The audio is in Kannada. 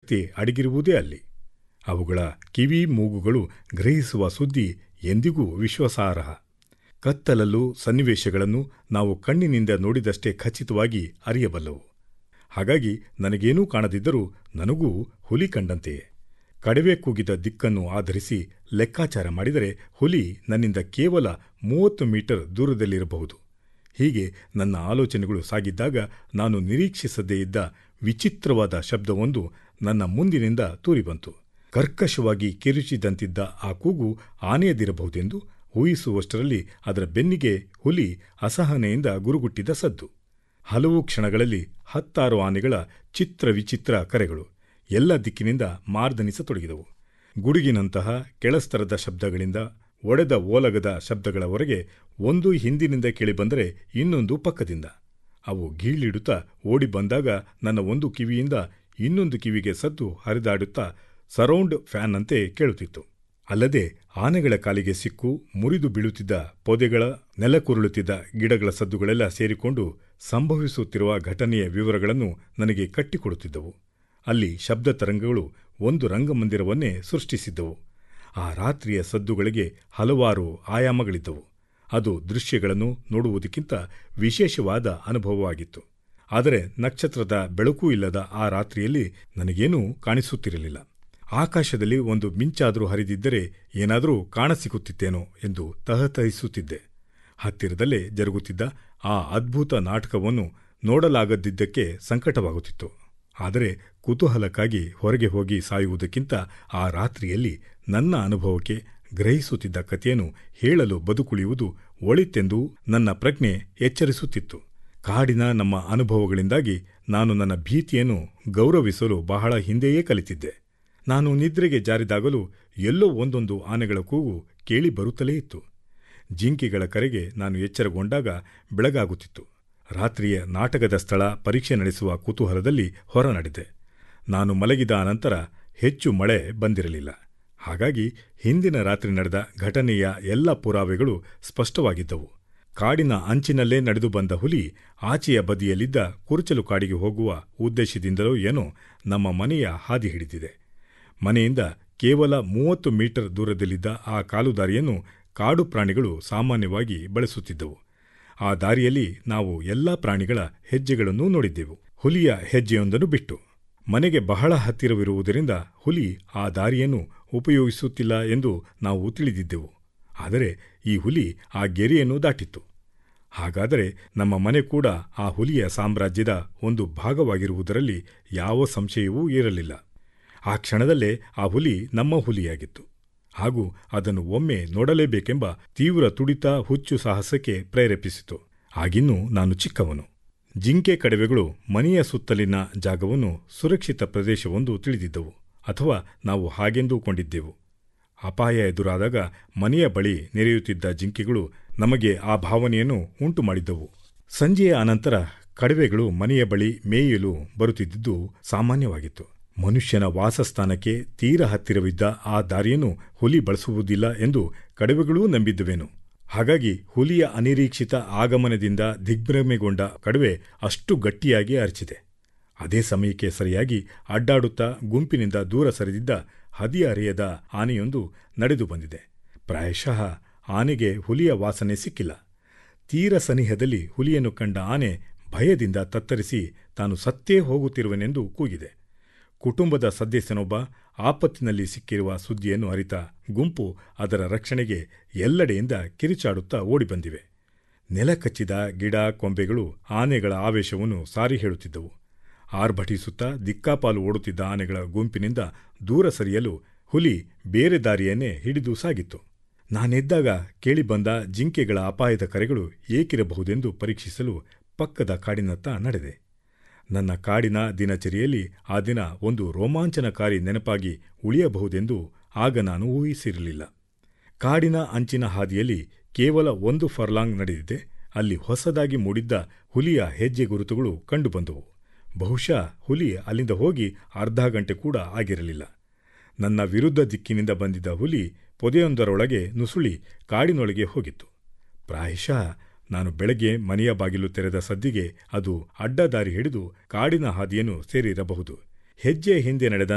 ಶಕ್ತಿ ಅಡಗಿರುವುದೇ ಅಲ್ಲಿ ಅವುಗಳ ಕಿವಿ ಮೂಗುಗಳು ಗ್ರಹಿಸುವ ಸುದ್ದಿ ಎಂದಿಗೂ ವಿಶ್ವಾಸಾರ್ಹ ಕತ್ತಲಲ್ಲೂ ಸನ್ನಿವೇಶಗಳನ್ನು ನಾವು ಕಣ್ಣಿನಿಂದ ನೋಡಿದಷ್ಟೇ ಖಚಿತವಾಗಿ ಅರಿಯಬಲ್ಲವು ಹಾಗಾಗಿ ನನಗೇನೂ ಕಾಣದಿದ್ದರೂ ನನಗೂ ಹುಲಿ ಕಂಡಂತೆಯೇ ಕಡವೆ ಕೂಗಿದ ದಿಕ್ಕನ್ನು ಆಧರಿಸಿ ಲೆಕ್ಕಾಚಾರ ಮಾಡಿದರೆ ಹುಲಿ ನನ್ನಿಂದ ಕೇವಲ ಮೂವತ್ತು ಮೀಟರ್ ದೂರದಲ್ಲಿರಬಹುದು ಹೀಗೆ ನನ್ನ ಆಲೋಚನೆಗಳು ಸಾಗಿದ್ದಾಗ ನಾನು ನಿರೀಕ್ಷಿಸದೇ ಇದ್ದ ವಿಚಿತ್ರವಾದ ಶಬ್ದವೊಂದು ನನ್ನ ಮುಂದಿನಿಂದ ತೂರಿಬಂತು ಕರ್ಕಶವಾಗಿ ಕಿರುಚಿದಂತಿದ್ದ ಆ ಕೂಗು ಆನೆಯದಿರಬಹುದೆಂದು ಊಹಿಸುವಷ್ಟರಲ್ಲಿ ಅದರ ಬೆನ್ನಿಗೆ ಹುಲಿ ಅಸಹನೆಯಿಂದ ಗುರುಗುಟ್ಟಿದ ಸದ್ದು ಹಲವು ಕ್ಷಣಗಳಲ್ಲಿ ಹತ್ತಾರು ಆನೆಗಳ ಚಿತ್ರ ವಿಚಿತ್ರ ಕರೆಗಳು ಎಲ್ಲ ದಿಕ್ಕಿನಿಂದ ಮಾರ್ದನಿಸತೊಡಗಿದವು ಗುಡುಗಿನಂತಹ ಕೆಳಸ್ತರದ ಶಬ್ದಗಳಿಂದ ಒಡೆದ ಓಲಗದ ಶಬ್ದಗಳವರೆಗೆ ಒಂದು ಹಿಂದಿನಿಂದ ಕೇಳಿಬಂದರೆ ಇನ್ನೊಂದು ಪಕ್ಕದಿಂದ ಅವು ಗೀಳಿಡುತ್ತಾ ಓಡಿ ಬಂದಾಗ ನನ್ನ ಒಂದು ಕಿವಿಯಿಂದ ಇನ್ನೊಂದು ಕಿವಿಗೆ ಸದ್ದು ಹರಿದಾಡುತ್ತಾ ಸರೌಂಡ್ ಫ್ಯಾನ್ನಂತೆ ಕೇಳುತ್ತಿತ್ತು ಅಲ್ಲದೆ ಆನೆಗಳ ಕಾಲಿಗೆ ಸಿಕ್ಕು ಮುರಿದು ಬೀಳುತ್ತಿದ್ದ ಪೊದೆಗಳ ನೆಲಕುರುಳುತ್ತಿದ್ದ ಗಿಡಗಳ ಸದ್ದುಗಳೆಲ್ಲ ಸೇರಿಕೊಂಡು ಸಂಭವಿಸುತ್ತಿರುವ ಘಟನೆಯ ವಿವರಗಳನ್ನು ನನಗೆ ಕಟ್ಟಿಕೊಡುತ್ತಿದ್ದವು ಅಲ್ಲಿ ಶಬ್ದ ತರಂಗಗಳು ಒಂದು ರಂಗಮಂದಿರವನ್ನೇ ಸೃಷ್ಟಿಸಿದ್ದವು ಆ ರಾತ್ರಿಯ ಸದ್ದುಗಳಿಗೆ ಹಲವಾರು ಆಯಾಮಗಳಿದ್ದವು ಅದು ದೃಶ್ಯಗಳನ್ನು ನೋಡುವುದಕ್ಕಿಂತ ವಿಶೇಷವಾದ ಅನುಭವವಾಗಿತ್ತು ಆದರೆ ನಕ್ಷತ್ರದ ಬೆಳಕೂ ಇಲ್ಲದ ಆ ರಾತ್ರಿಯಲ್ಲಿ ನನಗೇನೂ ಕಾಣಿಸುತ್ತಿರಲಿಲ್ಲ ಆಕಾಶದಲ್ಲಿ ಒಂದು ಮಿಂಚಾದರೂ ಹರಿದಿದ್ದರೆ ಏನಾದರೂ ಕಾಣಸಿಗುತ್ತಿತ್ತೇನೋ ಎಂದು ತಹತಹಿಸುತ್ತಿದ್ದೆ ಹತ್ತಿರದಲ್ಲೇ ಜರುಗುತ್ತಿದ್ದ ಆ ಅದ್ಭುತ ನಾಟಕವನ್ನು ನೋಡಲಾಗದಿದ್ದಕ್ಕೆ ಸಂಕಟವಾಗುತ್ತಿತ್ತು ಆದರೆ ಕುತೂಹಲಕ್ಕಾಗಿ ಹೊರಗೆ ಹೋಗಿ ಸಾಯುವುದಕ್ಕಿಂತ ಆ ರಾತ್ರಿಯಲ್ಲಿ ನನ್ನ ಅನುಭವಕ್ಕೆ ಗ್ರಹಿಸುತ್ತಿದ್ದ ಕಥೆಯನ್ನು ಹೇಳಲು ಬದುಕುಳಿಯುವುದು ಒಳಿತೆಂದು ನನ್ನ ಪ್ರಜ್ಞೆ ಎಚ್ಚರಿಸುತ್ತಿತ್ತು ಕಾಡಿನ ನಮ್ಮ ಅನುಭವಗಳಿಂದಾಗಿ ನಾನು ನನ್ನ ಭೀತಿಯನ್ನು ಗೌರವಿಸಲು ಬಹಳ ಹಿಂದೆಯೇ ಕಲಿತಿದ್ದೆ ನಾನು ನಿದ್ರೆಗೆ ಜಾರಿದಾಗಲೂ ಎಲ್ಲೋ ಒಂದೊಂದು ಆನೆಗಳ ಕೂಗು ಕೇಳಿ ಬರುತ್ತಲೇ ಇತ್ತು ಜಿಂಕೆಗಳ ಕರೆಗೆ ನಾನು ಎಚ್ಚರಗೊಂಡಾಗ ಬೆಳಗಾಗುತ್ತಿತ್ತು ರಾತ್ರಿಯ ನಾಟಕದ ಸ್ಥಳ ಪರೀಕ್ಷೆ ನಡೆಸುವ ಕುತೂಹಲದಲ್ಲಿ ಹೊರ ನಡೆದೆ ನಾನು ಮಲಗಿದ ಅನಂತರ ಹೆಚ್ಚು ಮಳೆ ಬಂದಿರಲಿಲ್ಲ ಹಾಗಾಗಿ ಹಿಂದಿನ ರಾತ್ರಿ ನಡೆದ ಘಟನೆಯ ಎಲ್ಲ ಪುರಾವೆಗಳು ಸ್ಪಷ್ಟವಾಗಿದ್ದವು ಕಾಡಿನ ಅಂಚಿನಲ್ಲೇ ನಡೆದು ಬಂದ ಹುಲಿ ಆಚೆಯ ಬದಿಯಲ್ಲಿದ್ದ ಕುರುಚಲು ಕಾಡಿಗೆ ಹೋಗುವ ಉದ್ದೇಶದಿಂದಲೋ ಏನೋ ನಮ್ಮ ಮನೆಯ ಹಾದಿ ಹಿಡಿದಿದೆ ಮನೆಯಿಂದ ಕೇವಲ ಮೂವತ್ತು ಮೀಟರ್ ದೂರದಲ್ಲಿದ್ದ ಆ ಕಾಲುದಾರಿಯನ್ನು ಕಾಡು ಪ್ರಾಣಿಗಳು ಸಾಮಾನ್ಯವಾಗಿ ಬಳಸುತ್ತಿದ್ದವು ಆ ದಾರಿಯಲ್ಲಿ ನಾವು ಎಲ್ಲಾ ಪ್ರಾಣಿಗಳ ಹೆಜ್ಜೆಗಳನ್ನು ನೋಡಿದ್ದೆವು ಹುಲಿಯ ಹೆಜ್ಜೆಯೊಂದನ್ನು ಬಿಟ್ಟು ಮನೆಗೆ ಬಹಳ ಹತ್ತಿರವಿರುವುದರಿಂದ ಹುಲಿ ಆ ದಾರಿಯನ್ನು ಉಪಯೋಗಿಸುತ್ತಿಲ್ಲ ಎಂದು ನಾವು ತಿಳಿದಿದ್ದೆವು ಆದರೆ ಈ ಹುಲಿ ಆ ಗೆರೆಯನ್ನು ದಾಟಿತ್ತು ಹಾಗಾದರೆ ನಮ್ಮ ಮನೆ ಕೂಡ ಆ ಹುಲಿಯ ಸಾಮ್ರಾಜ್ಯದ ಒಂದು ಭಾಗವಾಗಿರುವುದರಲ್ಲಿ ಯಾವ ಸಂಶಯವೂ ಇರಲಿಲ್ಲ ಆ ಕ್ಷಣದಲ್ಲೇ ಆ ಹುಲಿ ನಮ್ಮ ಹುಲಿಯಾಗಿತ್ತು ಹಾಗೂ ಅದನ್ನು ಒಮ್ಮೆ ನೋಡಲೇಬೇಕೆಂಬ ತೀವ್ರ ತುಡಿತ ಹುಚ್ಚು ಸಾಹಸಕ್ಕೆ ಪ್ರೇರೇಪಿಸಿತು ಆಗಿನ್ನೂ ನಾನು ಚಿಕ್ಕವನು ಜಿಂಕೆ ಕಡವೆಗಳು ಮನೆಯ ಸುತ್ತಲಿನ ಜಾಗವನ್ನು ಸುರಕ್ಷಿತ ಪ್ರದೇಶವೊಂದು ತಿಳಿದಿದ್ದವು ಅಥವಾ ನಾವು ಹಾಗೆಂದೂಕೊಂಡಿದ್ದೆವು ಅಪಾಯ ಎದುರಾದಾಗ ಮನೆಯ ಬಳಿ ನೆರೆಯುತ್ತಿದ್ದ ಜಿಂಕೆಗಳು ನಮಗೆ ಆ ಭಾವನೆಯನ್ನು ಉಂಟು ಮಾಡಿದ್ದವು ಸಂಜೆಯ ಅನಂತರ ಕಡವೆಗಳು ಮನೆಯ ಬಳಿ ಮೇಯಲು ಬರುತ್ತಿದ್ದುದು ಸಾಮಾನ್ಯವಾಗಿತ್ತು ಮನುಷ್ಯನ ವಾಸಸ್ಥಾನಕ್ಕೆ ತೀರ ಹತ್ತಿರವಿದ್ದ ಆ ದಾರಿಯನ್ನು ಹುಲಿ ಬಳಸುವುದಿಲ್ಲ ಎಂದು ಕಡವೆಗಳೂ ನಂಬಿದ್ದುವೇನು ಹಾಗಾಗಿ ಹುಲಿಯ ಅನಿರೀಕ್ಷಿತ ಆಗಮನದಿಂದ ದಿಗ್ಭ್ರಮೆಗೊಂಡ ಕಡವೆ ಅಷ್ಟು ಗಟ್ಟಿಯಾಗಿ ಅರಚಿದೆ ಅದೇ ಸಮಯಕ್ಕೆ ಸರಿಯಾಗಿ ಅಡ್ಡಾಡುತ್ತಾ ಗುಂಪಿನಿಂದ ದೂರ ಸರಿದಿದ್ದ ಹದಿಹರೆಯದ ಆನೆಯೊಂದು ನಡೆದು ಬಂದಿದೆ ಪ್ರಾಯಶಃ ಆನೆಗೆ ಹುಲಿಯ ವಾಸನೆ ಸಿಕ್ಕಿಲ್ಲ ತೀರ ಸನಿಹದಲ್ಲಿ ಹುಲಿಯನ್ನು ಕಂಡ ಆನೆ ಭಯದಿಂದ ತತ್ತರಿಸಿ ತಾನು ಸತ್ತೇ ಹೋಗುತ್ತಿರುವನೆಂದು ಕೂಗಿದೆ ಕುಟುಂಬದ ಸದಸ್ಯನೊಬ್ಬ ಆಪತ್ತಿನಲ್ಲಿ ಸಿಕ್ಕಿರುವ ಸುದ್ದಿಯನ್ನು ಅರಿತ ಗುಂಪು ಅದರ ರಕ್ಷಣೆಗೆ ಎಲ್ಲೆಡೆಯಿಂದ ಕಿರಿಚಾಡುತ್ತಾ ಓಡಿಬಂದಿವೆ ನೆಲ ಕಚ್ಚಿದ ಗಿಡ ಕೊಂಬೆಗಳು ಆನೆಗಳ ಆವೇಶವನ್ನು ಸಾರಿ ಹೇಳುತ್ತಿದ್ದವು ಆರ್ಭಟಿಸುತ್ತಾ ದಿಕ್ಕಾಪಾಲು ಓಡುತ್ತಿದ್ದ ಆನೆಗಳ ಗುಂಪಿನಿಂದ ದೂರ ಸರಿಯಲು ಹುಲಿ ಬೇರೆ ದಾರಿಯನ್ನೇ ಹಿಡಿದು ಸಾಗಿತ್ತು ನಾನೆದ್ದಾಗ ಕೇಳಿಬಂದ ಜಿಂಕೆಗಳ ಅಪಾಯದ ಕರೆಗಳು ಏಕಿರಬಹುದೆಂದು ಪರೀಕ್ಷಿಸಲು ಪಕ್ಕದ ಕಾಡಿನತ್ತ ನಡೆದೆ ನನ್ನ ಕಾಡಿನ ದಿನಚರಿಯಲ್ಲಿ ಆ ದಿನ ಒಂದು ರೋಮಾಂಚನಕಾರಿ ನೆನಪಾಗಿ ಉಳಿಯಬಹುದೆಂದು ಆಗ ನಾನು ಊಹಿಸಿರಲಿಲ್ಲ ಕಾಡಿನ ಅಂಚಿನ ಹಾದಿಯಲ್ಲಿ ಕೇವಲ ಒಂದು ಫರ್ಲಾಂಗ್ ನಡೆದಿದೆ ಅಲ್ಲಿ ಹೊಸದಾಗಿ ಮೂಡಿದ್ದ ಹುಲಿಯ ಹೆಜ್ಜೆ ಗುರುತುಗಳು ಕಂಡುಬಂದವು ಬಹುಶಃ ಹುಲಿ ಅಲ್ಲಿಂದ ಹೋಗಿ ಅರ್ಧ ಗಂಟೆ ಕೂಡ ಆಗಿರಲಿಲ್ಲ ನನ್ನ ವಿರುದ್ಧ ದಿಕ್ಕಿನಿಂದ ಬಂದಿದ್ದ ಹುಲಿ ಪೊದೆಯೊಂದರೊಳಗೆ ನುಸುಳಿ ಕಾಡಿನೊಳಗೆ ಹೋಗಿತ್ತು ಪ್ರಾಯಶಃ ನಾನು ಬೆಳಗ್ಗೆ ಮನೆಯ ಬಾಗಿಲು ತೆರೆದ ಸದ್ದಿಗೆ ಅದು ಅಡ್ಡದಾರಿ ಹಿಡಿದು ಕಾಡಿನ ಹಾದಿಯನ್ನು ಸೇರಿರಬಹುದು ಹೆಜ್ಜೆ ಹಿಂದೆ ನಡೆದ